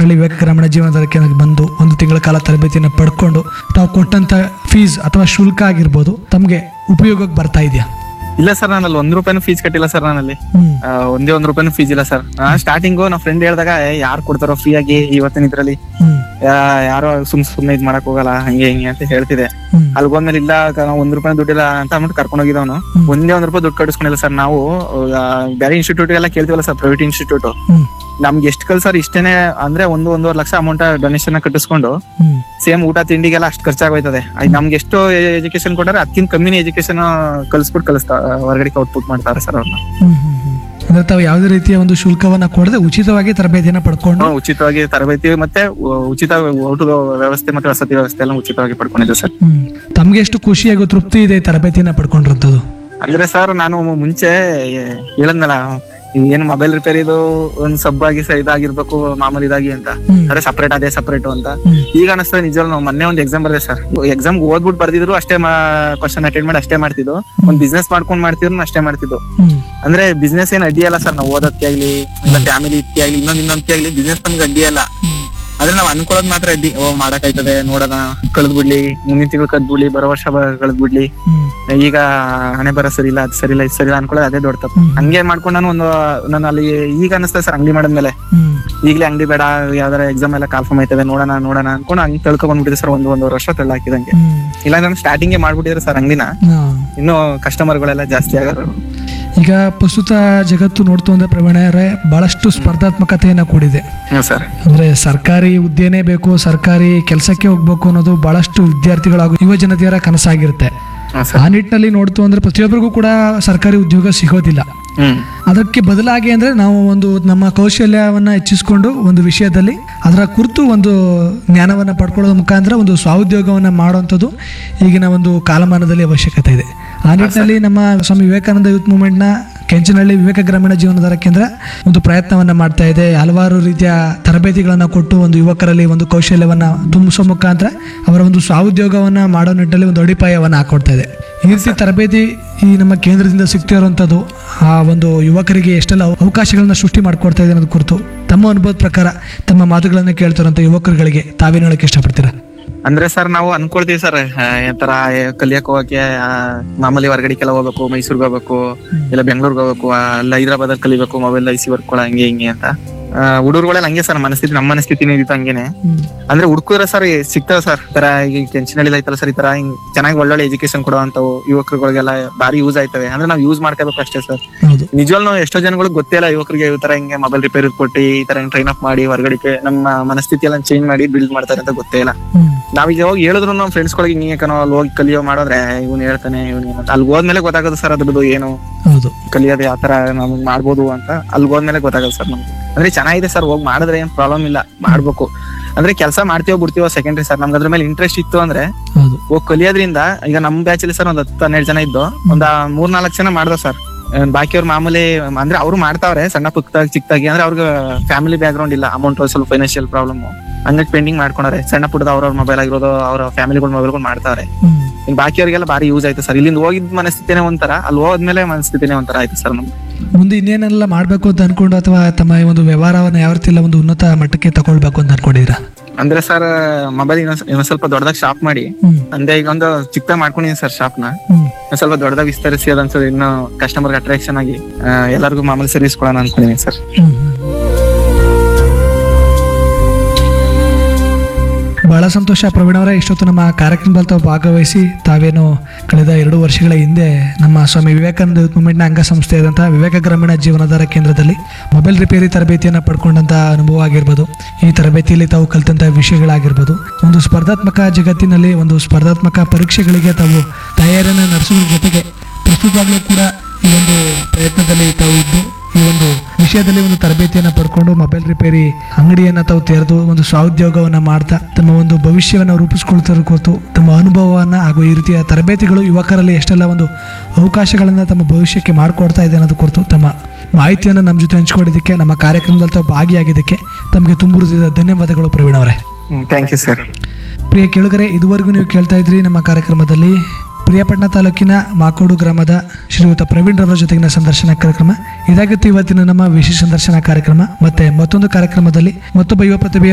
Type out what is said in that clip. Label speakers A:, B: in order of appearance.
A: ಕೆಂಚನಹಳ್ಳಿ ವಿವೇಕ ಗ್ರಾಮೀಣ ಜೀವನಾಧಾರ ಕೇಂದ್ರಕ್ಕೆ ಬಂದು ಒಂದು ತಿಂಗಳ ಕಾಲ ತರಬೇತಿಯನ್ನು ಪಡ್ಕೊಂಡು ತಾವು ಕೊಟ್ಟಂತ ಫೀಸ್ ಅಥವಾ ಶುಲ್ಕ ಆಗಿರ್ಬೋದು ತಮಗೆ ಉಪಯೋಗಕ್ಕೆ ಬರ್ತಾ ಇದೆಯಾ
B: ಇಲ್ಲ ಸರ್ ನಾನಲ್ಲಿ ಒಂದ್ ರೂಪಾಯಿನೂ ಫೀಸ್ ಕಟ್ಟಿಲ್ಲ ಸರ್ ನಾನಲ್ಲಿ
A: ಹ್ಮ್
B: ಆ, ಒಂದೇ ಒಂದ್ ರೂಪಾಯಿನೂ ಫೀಸ್ ಇಲ್ಲ ಸರ್ ಸ್ಟಾರ್ಟಿಂಗು ನಮ್ಮ ಫ್ರೆಂಡ್ ಹೇಳ್ದಾಗ ಯಾರು ಕೊಡ್ತಾರೋ ಫ್ರೀ ಆಗಿ ಇವತ್ತಿನ ಇದ್ರಲ್ಲಿ
A: ಹ್ಮ್
B: ಯಾ- ಯಾರೋ ಸುಮ್ ಸುಮ್ನೆ ಇದ್ ಮಾಡಕ್ ಹೋಗಲ್ಲ ಹಂಗೆ ಹಿಂಗೆ ಅಂತ ಹೇಳ್ತಿದೆ
A: ಹ್ಮ್
B: ಅಲ್ಲಿ ಹೋದ್ಮೇಲೆ ಇಲ್ಲ ಕ- ನಾವ್ ಒಂದ್ ರೂಪಾಯಿ ದುಡ್ಡಿಲ್ಲ ಅಂತ ಅಂದ್ಬಿಟ್ಟು ಕರ್ಕೊಂಡು ಹೋಗಿದವನು
A: ಹ್ಮ್.
B: ಒಂದೇ ಒಂದ್ ರೂಪಾಯಿ ದುಡ್ಡು ಕಟ್ಟಿಸ್ಕೊಂಡಿಲ್ಲ ಸರ್ ನಾವು ಆ, ಬೇರೆ ಇನ್ಸ್ಟಿಟ್ಯೂಟ್ ಎಲ್ಲ ಕೇಳ್ತೀವಲ್ಲ ಸರ್ ಪ್ರೈವೇಟ್ ಇನ್ಸ್ಟಿಟ್ಯೂಟ್
A: ಹ್ಮ್
B: ನಮ್ಗೆ ಎಷ್ಟು ಕಲ್ಸರ್ ಇಷ್ಟೇನೆ ಅಂದ್ರೆ ಒಂದು ಒಂದೂವರೆ ಲಕ್ಷ ಅಮೌಂಟ್ ಡೊನೇಷನ್ ಕಟ್ಟಿಸ್ಕೊಂಡು
A: ಹ್ಮ್
B: ಸೇಮ್ ಊಟ ತಿಂಡಿಗೆಲ್ಲ ಅಷ್ಟು ಖರ್ಚಾಗೋಯ್ತದೆ ಅದ್ ನಮ್ಗೆ ಎಷ್ಟು ಎಜುಕೇಶನ್ ಕೊಟ್ಟಾರೆ ಅದಕ್ಕಿಂತ ಕಮ್ಮಿನೇ ಎಜುಕೇಶನ್ ಕಲಿಸ್ಬಿಟ್ಟು ಕಲಿಸ್ತಾ ಹೊರಗಡೆ ಔಟ್ಪುಟ್ ಮಾಡ್ತಾರೆ ಸರ್ ಅವ್ರನ್ನ
A: ಹ್ಮ್ ಹ್ಮ್ ಹ್ಮ್. ಅಂದ್ರೆ ತಾವು ಯಾವುದೇ ರೀತಿಯ ಒಂದು ಶುಲ್ಕವನ್ನ ಕೊಡದೆ ಉಚಿತವಾಗಿ ತರಬೇತಿಯನ್ನ ಪಡ್ಕೊಂಡು
B: ನಾವು ಉಚಿತವಾಗಿ ತರಬೇತಿ ಮತ್ತೆ ಉ- ಉಚಿತ ಊಟದ ವ್ಯವಸ್ಥೆ ಮತ್ತೆ ವಸತಿ ವ್ಯವಸ್ಥೆ ಎಲ್ಲ ಉಚಿತವಾಗಿ ಪಡ್ಕೊಂಡಿದ್ದೆ ಸರ್
A: ಹ್ಮ್ ತಮ್ಗೆ ಎಷ್ಟು ಖುಷಿಯಾಗೋ ತೃಪ್ತಿ ಇದೆ ಈ ತರಬೇತಿಯನ್ನ ಪಡ್ಕೊಂಡಿರೋಂಥದ್ದು
B: ಅಂದ್ರೆ ಸರ್ ನಾನು ಮುಂಚೆ ಏ- ಹೇಳದ್ನಲ್ಲ ಏನು ಮೊಬೈಲ್ ರಿಪೇರಿದು ಒಂದ್ ಸಬ್ ಆಗಿ ಸ- ಇದಾಗಿರ್ಬೇಕು ಮಾಮೂಲಿ ಇದಾಗಿ ಅಂತ
A: ಹ್ಮ್
B: ಅದೇ ಸಪರೇಟ್ ಅದೇ ಸಪರೇಟ್ ಅಂತ
A: ಹ್ಮ್
B: ಈಗ ಅನಿಸ್ತದೆ ನಿಜವಾಗ್ಲೂ ನಾವು ಮೊನ್ನೆ ಒಂದು ಎಕ್ಸಾಮ್ ಬರ್ದೆ ಸರ್ ಎಕ್ಸಾಮ್ ಓದ್ಬಿಟ್ಟು ಬರ್ದಿದ್ರು ಅಷ್ಟೇ ಕ್ವಶನ್ ಅಟೆಂಡ್ ಮಾಡಿ ಅಷ್ಟೇ ಮಾಡ್ತಿದ್ದು ಒಂದ್ ಬಿಸ್ನೆಸ್ ಮಾಡ್ಕೊಂಡ್ ಮಾಡ್ತಿದ್ರು ಅಷ್ಟೇ ಮಾಡ್ತಿದ್ದು
A: ಹ್ಮ್
B: ಅಂದ್ರೆ ಬಿಸ್ನೆಸ್ ಏನ್ ಅಡ್ಡಿ ಅಲ್ಲ ಸರ್ ನಾವು ಓದೋದಕ್ಕೆ ಆಗ್ಲಿ ಇಲ್ಲ ಫ್ಯಾಮಿಲಿ ಇಕ್ಕೆ ಆಗ್ಲಿ ಇನ್ನೊಂದ್ ಇನ್ನೊಂದಕ್ಕೆ ಆಗ್ಲಿ ಬಿಸ್ನೆಸ್ ನಮ್ಗೆ ಅಡ್ಡಿ ಅಲ್ಲ ಆದ್ರೆ ನಾವ್ ಅನ್ಕೊಳ್ಳೋದ್ ಮಾತ್ರ ಅಡ್ಡಿ ಓ ಮಾಡಕ್ಕಾಯ್ತದೆ ನೋಡೋಣ ಕಳೆದ್ ಬಿಡ್ಲಿ ಮುಂದಿನ ತಿಂಗಳು ಕಳೆದ್ ಬಿಡ್ಲಿ ಬರೋ ವರ್ಷ ಕಳೆದ್ ಬಿಡ್ಲಿ
A: ಹ್ಮ್
B: ಈಗ ಹಣೆ ಬರ ಸರಿ ಇಲ್ಲ ಅದ್ ಸರಿ ಇಲ್ಲ ಇದು ಸರಿ ಇಲ್ಲ ಅನ್ಕೊಳ್ಳೋದು ಅದೇ ದೊಡ್ಡ ತಪ್ಪು
A: ಹ್ಮ್.
B: ಹಂಗೆ ಮಾಡ್ಕೊಂಡು ನಾನು ಒಂದು ನಾನು ಅಲ್ಲಿ ಈಗ ಅನಿಸ್ತದೆ ಸರ್ ಅಂಗಡಿ ಮಾಡಿದ್ಮೇಲೆ
A: ಹ್ಮ್
B: ಈಗಲೇ ಅಂಗಡಿ ಬೇಡ ಯಾವ್ದಾರ ಎಕ್ಸಾಮ್ ಎಲ್ಲ ಕಾಲ್ಫಾರ್ಮ್ ಆಯ್ತದೆ ನೋಡೋಣ ನೋಡೋಣ ಅನ್ಕೊಂಡು ಹಂಗೆ ತಳ್ಕೊ ಬಂದ್ಬಿಟ್ಟಿದೆ ಸರ್ ಒಂದು ಒಂದೂವರೆ ವರ್ಷ ತಳ್ಳ ಹಾಕಿದಂಗೆ
A: ಹ್ಮ್
B: ಇಲ್ಲ ನಾನು ಸ್ಟಾರ್ಟಿಂಗ್ ಮಾಡ್ಬಿಟ್ಟಿದ್ರೆ ಸರ್ ಅಂಗಡಿನ
A: ಹಾ.
B: ಇನ್ನು ಕಸ್ಟಮರ್ಗಳೆಲ್ಲ ಜಾಸ್ತಿ ಆಗೋರು
A: ಈಗ ಪ್ರಸ್ತುತ ಜಗತ್ತು ನೋಡ್ತು ಅಂದ್ರೆ ಪ್ರವೀಣರೇ ಬಹಳಷ್ಟು ಸ್ಪರ್ಧಾತ್ಮಕತೆಯನ್ನ ಕೂಡಿದೆ
B: ಹ್ಞೂ ಸರ್
A: ಅಂದ್ರೆ ಸರ್ಕಾರಿ ಹುದ್ದೆನೇ ಬೇಕು ಸರ್ಕಾರಿ ಕೆಲಸಕ್ಕೆ ಹೋಗ್ಬೇಕು ಅನ್ನೋದು ಬಹಳಷ್ಟು ವಿದ್ಯಾರ್ಥಿಗಳ ಹಾಗೂ ಯುವ ಜನತೆಯರ ಕನಸಾಗಿರುತ್ತೆ
B: ಹ್ಞೂ
A: ಆ
B: ಸರ್
A: ನಿಟ್ಟಿನಲ್ಲಿ ನೋಡ್ತು ಅಂದ್ರೆ ಪ್ರತಿಯೊಬ್ಬರಿಗೂ ಕೂಡ ಸರ್ಕಾರಿ ಉದ್ಯೋಗ ಸಿಗೋದಿಲ್ಲ
B: ಹ್ಮ್
A: ಅದಕ್ಕೆ ಬದಲಾಗಿ ಅಂದ್ರೆ ನಾವು ಒಂದು ನಮ್ಮ ಕೌಶಲ್ಯವನ್ನ ಹೆಚ್ಚಿಸಿಕೊಂಡು ಒಂದು ವಿಷಯದಲ್ಲಿ ಅದರ ಕುರಿತು ಒಂದು ಜ್ಞಾನವನ್ನ ಪಡ್ಕೊಳ್ಳೋದ್ರ ಮುಖಾಂತರ ಒಂದು ಸ್ವಾಉದ್ಯೋಗವನ್ನ ಮಾಡುವಂಥದ್ದು ಈಗಿನ ಒಂದು ಕಾಲಮಾನದಲ್ಲಿ ಅವಶ್ಯಕತೆ ಇದೆ ಆ ನಿಟ್ಟಿನಲ್ಲಿ ನಮ್ಮ ಸ್ವಾಮಿ ವಿವೇಕಾನಂದ ಯೂತ್ ಮೂವ್ಮೆಂಟ್ನ ಕೆಂಚನಹಳ್ಳಿ ವಿವೇಕ ಗ್ರಾಮೀಣ ಜೀವನಾಧಾರ ಕೇಂದ್ರ ಒಂದು ಪ್ರಯತ್ನವನ್ನ ಮಾಡ್ತಾ ಇದೆ ಹಲವಾರು ರೀತಿಯ ತರಬೇತಿಗಳನ್ನ ಕೊಟ್ಟು ಒಂದು ಯುವಕರಲ್ಲಿ ಒಂದು ಕೌಶಲ್ಯವನ್ನ ತುಂಬಿಸೋ ಮುಖಾಂತರ ಅವರ ಒಂದು ಸ್ವಾಉದ್ಯೋಗವನ್ನ ಮಾಡೋ ನಿಟ್ಟಿನಲ್ಲಿ ಒಂದು ಅಡಿಪಾಯವನ್ನ ಹಾಕೊಡ್ತಾ ಇದೆ ಈ ರೀತಿ ತರಬೇತಿ ಈ ನಮ್ಮ ಕೇಂದ್ರದಿಂದ ಸಿಗ್ತಿರುವಂಥದ್ದು ಆ ಒಂದು ಯುವಕರಿಗೆ ಎಷ್ಟೆಲ್ಲ ಅವ- ಅವಕಾಶಗಳನ್ನ ಸೃಷ್ಟಿ ಮಾಡ್ಕೊಡ್ತಾ ಇದೆ ಅನ್ನೋದು ಕುರಿತು ತಮ್ಮ ಅನುಭವದ ಪ್ರಕಾರ ತಮ್ಮ ಮಾತುಗಳನ್ನ ಕೇಳ್ತಿರೋಂಥ ಯುವಕರುಗಳಿಗೆ ತಾವೇನು ಹೇಳಕ್ಕೆ ಇಷ್ಟಪಡ್ತೀರಾ
B: ಅಂದ್ರೆ ಸರ್ ನಾವು ಅನ್ಕೊಳ್ತೀವಿ ಸರ್ ತರ ಕಲಿಯಕ್ ಹೋಗಕ್ಕೆ ಆ, ಮಾಮೂಲಿ ಹೊರಗಡೆಗೆಲ್ಲ ಹೋಗ್ಬೇಕು ಮೈಸೂರ್ಗೆ ಹೋಗ್ಬೇಕು ಇಲ್ಲ ಬೆಂಗಳೂರಿಗೆ ಹೋಗ್ಬೇಕು ಆ, ಅಲ್ಲ ಹೈದ್ರಾಬಾದ್ ಅಲ್ಲಿ ಕಲಿಬೇಕು ಮೊಬೈಲ್ ಐಸಿ ವರ್ಕ್ ಹಂಗೆ ಹಿಂಗೆ ಅಂತ ಹುಡುಗರುಗಳೆಲ್ಲ ಹಂಗೆ ಸರ್ ಮನಸ್ಥಿತಿ ನಮ್ಮ ಮನಸ್ಥಿತಿನೇ ಇದ್ದಿತ್ತು ಹಂಗೇನೆ ಅಂದ್ರೆ ಹುಡುಕುದ್ರೆ ಸರ್ ಸಿಗ್ತಾವ ಸರ್ ತರ ಈಗ ಟೆನ್ಷನ್ ಐತಲ್ಲ ಸರ್ ಈ ತರ ಹಿಂಗ್ ಚೆನ್ನಾಗಿ ಒಳ್ಳೊಳ್ಳೆ ಎಜುಕೇಶನ್ ಕೊಡುವಂತವು ಯುವಕರುಗಳಿಗೆಲ್ಲ ಬಾರಿ ಯೂಸ್ ಆಯ್ತವೆ ಅಂದ್ರೆ ನಾವು ಯೂಸ್ ಮಾಡ್ಕೋಬೇಕು ಅಷ್ಟೇ ಸರ್
A: ಹೌದು
B: ನಿಜವಾಗ್ಲೂ ಎಷ್ಟೋ ಜನಗಳಿಗೆ ಗೊತ್ತೇ ಇಲ್ಲ ಯುವಕರಿಗೆ ಈ ತರ ಹಿಂಗೆ ಮೊಬೈಲ್ ರಿಪೇರಿ ಕೊಟ್ಟು ಈ ತರ ಟ್ರೈನ್ ಅಪ್ ಮಾಡಿ ಹೊರಗಡೆ ನಮ್ಮ ಮನಸ್ಥಿತಿ ಎಲ್ಲ ಚೇಂಜ್ ಮಾಡಿ ಬಿಲ್ಡ್ ಮಾಡ್ತಾರೆ ಅಂತ ಗೊತ್ತೇ ಇಲ್ಲ
A: ಹ್ಮ್
B: ನಾವೀಗ ಹೋಗಿ ಹೇಳಿದ್ರು ನಮ್ಮ ಫ್ರೆಂಡ್ಸ್ ಗಳಿಗೆ ಹಿಂಗೆ ಕಣೋ ಅಲ್ಲಿ ಹೋಗಿ ಕಲಿಯೋ ಮಾಡಿದ್ರೆ ಇವ್ನು ಹೇಳ್ತಾನೆ ಇವ್ನು ಏನಂತ ಅಲ್ಲಿ ಹೋದ್ಮೇಲೆ ಗೊತ್ತಾಗೋದು ಸರ್ ಅದ್ರದ್ದು ಏನು
A: ಹೌದು
B: ಕಲಿಯೋದು ಯಾವ ತರ ನಮ್ಗೆ ಮಾಡ್ಬೋದು ಅಂತ ಅಲ್ಲಿ ಹೋದ್ಮೇಲೆ ಗೊತ್ತಾಗೋದು ಸರ್ ನಮ್ಗೆ ಅಂದ್ರೆ ಚೆನ್ನಾಗಿದೆ ಸರ್ ಹೋಗಿ ಮಾಡಿದ್ರೆ ಏನ್ ಪ್ರಾಬ್ಲಮ್ ಇಲ್ಲ ಮಾಡ್ಬೇಕು ಅಂದ್ರೆ ಕೆಲಸ ಮಾಡ್ತೀವೋ ಬಿಡ್ತೀವೋ ಸೆಕೆಂಡ್ರಿ ಸರ್ ನಮ್ಗೆ ಅದ್ರ ಮೇಲೆ ಇಂಟ್ರೆಸ್ಟ್ ಇತ್ತು ಅಂದ್ರೆ
A: ಹೌದು
B: ಹೋಗಿ ಕಲಿಯೋದ್ರಿಂದ ಈಗ ನಮ್ ಬ್ಯಾಚ್ ಅಲ್ಲಿ ಸರ್ ಒಂದ್ ಹತ್ತು ಹನ್ನೆರಡು ಜನ ಇದ್ದು ಒಂದ್ ಮೂರ್ ನಾಲ್ಕು ಜನ ಮಾಡ್ದೋ ಸರ್ ಬಾಕಿಯವ್ರು ಮಾಮೂಲಿ ಅಂದ್ರೆ ಅವ್ರು ಮಾಡ್ತಾವ್ರೆ ಸಣ್ಣ ಪುಕ್ಕದಾಗಿ ಚಿಕ್ಕದಾಗಿ ಅಂದ್ರೆ ಅವ್ರಿಗೆ ಫ್ಯಾಮಿಲಿ ಬ್ಯಾಕ್ ಗ್ರೌಂಡ್ ಇಲ್ಲ ಅಮೌಂಟ್ ಸ್ವಲ್ಪ ಫೈನಾನ್ಷಿಯಲ್ ಪ್ರಾಬ್ಲಮ್ ಹಂಗಾಗಿ ಪೆಂಡಿಂಗ್ ಮಾಡ್ಕೊಂಡಾರೆ ಸಣ್ಣ ಪುಟ್ಟದ ಅವ್ರವ್ರ ಮೊಬೈಲ್ ಆಗಿರೋದು ಅವ್ರ ಫ್ಯಾಮಿಲಿಗಳ ಮೊಬೈಲ್ಗಳು ಮಾಡ್ತಾವ್ರೆ
A: ಹ್ಮ್
B: ಇನ್ ಬಾಕಿಯವರಿಗೆಲ್ಲ ಬಾರಿ ಯೂಸ್ ಆಯ್ತು ಸರ್ ಇಲ್ಲಿಂದ ಹೋಗಿದ್ ಮನಸ್ಥಿತಿನೇ ಒಂಥರ ಅಲ್ಲಿ ಹೋದ್ಮೇಲೆ ಮನಸ್ಥಿತಿನೇ ಒಂಥರ ಆಯ್ತು ಸರ್ ನಮ್ಗೆ
A: ಮುಂದೆ ಇನ್ನೇನೆಲ್ಲ ಮಾಡಬೇಕು ಅಂತ ಅನ್ಕೊಂಡು ಅಥವಾ ತಮ್ಮ ಈ ಒಂದು ವ್ಯವಹಾರವನ್ನ ಯಾವ ರೀತಿ ಎಲ್ಲ ಒಂದು ಉನ್ನತ ಮಟ್ಟಕ್ಕೆ ತಗೊಳ್ಬೇಕು ಅಂತ ಅನ್ಕೊಂಡಿದ್ದೀರಾ
B: ಅಂದ್ರೆ ಸರ್ ಮೊಬೈಲ್ ಇನ್ನೊಂದ್ ಸ್ವಲ್ಪ ದೊಡ್ಡದಾಗಿ ಶಾಪ್ ಮಾಡಿ
A: ಹ್ಮ್
B: ಅಂದೆ ಈಗ ಒಂದು ಚಿಕ್ಕದಾಗಿ ಮಾಡ್ಕೊಂಡಿದ್ದೀನಿ ಸರ್ ಶಾಪ್ ನ
A: ಹ್ಮ್
B: ಒಂದ್ ಸ್ವಲ್ಪ ದೊಡ್ಡದಾಗಿ ವಿಸ್ತರಿಸಿ ಅದೊಂದ್ಸಲ ಇನ್ನು ಕಸ್ಟಮರ್ ಅಟ್ರಾಕ್ಷನ್ ಆಗಿ ಆ, ಎಲ್ಲರಿಗೂ ಮಾಮೂಲಿ ಸರ್ವಿಸ್ ಕೊಡೋಣ ಅನ್ಕೊಂಡಿದ್ದೀನಿ ಸರ್
A: ಹ್ಮ್ ಹ್ಮ್. ಬಹಳ ಸಂತೋಷ ಪ್ರವೀಣ್ ಅವರೇ ಇಷ್ಟೊತ್ತು ನಮ್ಮ ಕಾರ್ಯಕ್ರಮದಲ್ಲಿ ತಾವು ಭಾಗವಹಿಸಿ ತಾವೇನು ಕಳೆದ ಎರಡು ವರ್ಷಗಳ ಹಿಂದೆ ನಮ್ಮ ಸ್ವಾಮಿ ವಿವೇಕಾನಂದ ಯೂತ್ ಮೂವ್ಮೆಂಟ್ನ ಅಂಗಸಂಸ್ಥೆ ಆದಂತಹ ವಿವೇಕ ಗ್ರಾಮೀಣ ಜೀವನಾಧಾರ ಕೇಂದ್ರದಲ್ಲಿ ಮೊಬೈಲ್ ರಿಪೇರಿ ತರಬೇತಿಯನ್ನು ಪಡ್ಕೊಂಡಂತ ಅನುಭವ ಆಗಿರ್ಬೋದು ಈ ತರಬೇತಿಯಲ್ಲಿ ತಾವು ಕಲಿತಂತಹ ವಿಷಯಗಳಾಗಿರ್ಬೋದು ಒಂದು ಸ್ಪರ್ಧಾತ್ಮಕ ಜಗತ್ತಿನಲ್ಲಿ ಒಂದು ಸ್ಪರ್ಧಾತ್ಮಕ ಪರೀಕ್ಷೆಗಳಿಗೆ ತಾವು ತಯಾರಿಯನ್ನು ನಡೆಸುವ ಜೊತೆಗೆ ಪ್ರಸ್ತುತವಾಗಲೂ ಕೂಡ ಈ ಒಂದು ಪ್ರಯತ್ನದಲ್ಲಿ ತಾವು ಇದ್ದು ಈ ಒಂದು ವಿಷಯದಲ್ಲಿ ಒಂದು ತರಬೇತಿಯನ್ನು ಪಡ್ಕೊಂಡು ಮೊಬೈಲ್ ರಿಪೇರಿ ಅಂಗಡಿಯನ್ನ ತಾವು ತೆರೆದು ಒಂದು ಸ್ವಾಉದ್ಯೋಗವನ್ನ ಮಾಡ್ತಾ ತಮ್ಮ ಒಂದು ಭವಿಷ್ಯವನ್ನು ರೂಪಿಸ್ಕೊಳ್ತಾ ಕುರಿತು ತಮ್ಮ ಅನುಭವವನ್ನ ಹಾಗೂ ಈ ರೀತಿಯ ತರಬೇತಿಗಳು ಯುವಕರಲ್ಲಿ ಎಷ್ಟೆಲ್ಲ ಒಂದು ಅವಕಾಶಗಳನ್ನ ತಮ್ಮ ಭವಿಷ್ಯಕ್ಕೆ ಮಾಡಿಕೊಡ್ತಾ ಇದೆ ಅನ್ನೋದು ಕುರಿತು ತಮ್ಮ ಮಾಹಿತಿಯನ್ನು ನಮ್ಮ ಜೊತೆ ಹಂಚ್ಕೊಂಡಿದ್ದಕ್ಕೆ ನಮ್ಮ ಕಾರ್ಯಕ್ರಮದಲ್ಲಿ ತಾವು ಭಾಗಿಯಾಗಿದ್ದಕ್ಕೆ ತಮಗೆ ತುಂಬುರಿದ ಧನ್ಯವಾದಗಳು ಪ್ರವೀಣ್ ಅವರೇ
B: ಥ್ಯಾಂಕ್ ಯು ಸರ್
A: ಪ್ರಿಯ ಕೇಳುಗರೆ ಇದುವರೆಗೂ ನೀವು ಕೇಳ್ತಾ ಇದ್ರಿ ನಮ್ಮ ಕಾರ್ಯಕ್ರಮದಲ್ಲಿ ಪ್ರಿಯಪಟ್ಟಣ ತಾಲೂಕಿನ ಮಾಕೋಡು ಗ್ರಾಮದ ಶ್ರೀಯುತ ಪ್ರವೀಣ್ ರವರ ಜೊತೆಗಿನ ಸಂದರ್ಶನ ಕಾರ್ಯಕ್ರಮ ಇದಾಗಿತ್ತು ಇವತ್ತಿನ ನಮ್ಮ ವಿಶೇಷ ಸಂದರ್ಶನ ಕಾರ್ಯಕ್ರಮ ಮತ್ತೆ ಮತ್ತೊಂದು ಕಾರ್ಯಕ್ರಮದಲ್ಲಿ ಮತ್ತೊಬ್ಬ ಯುವ ಪ್ರತಿಭೆಯ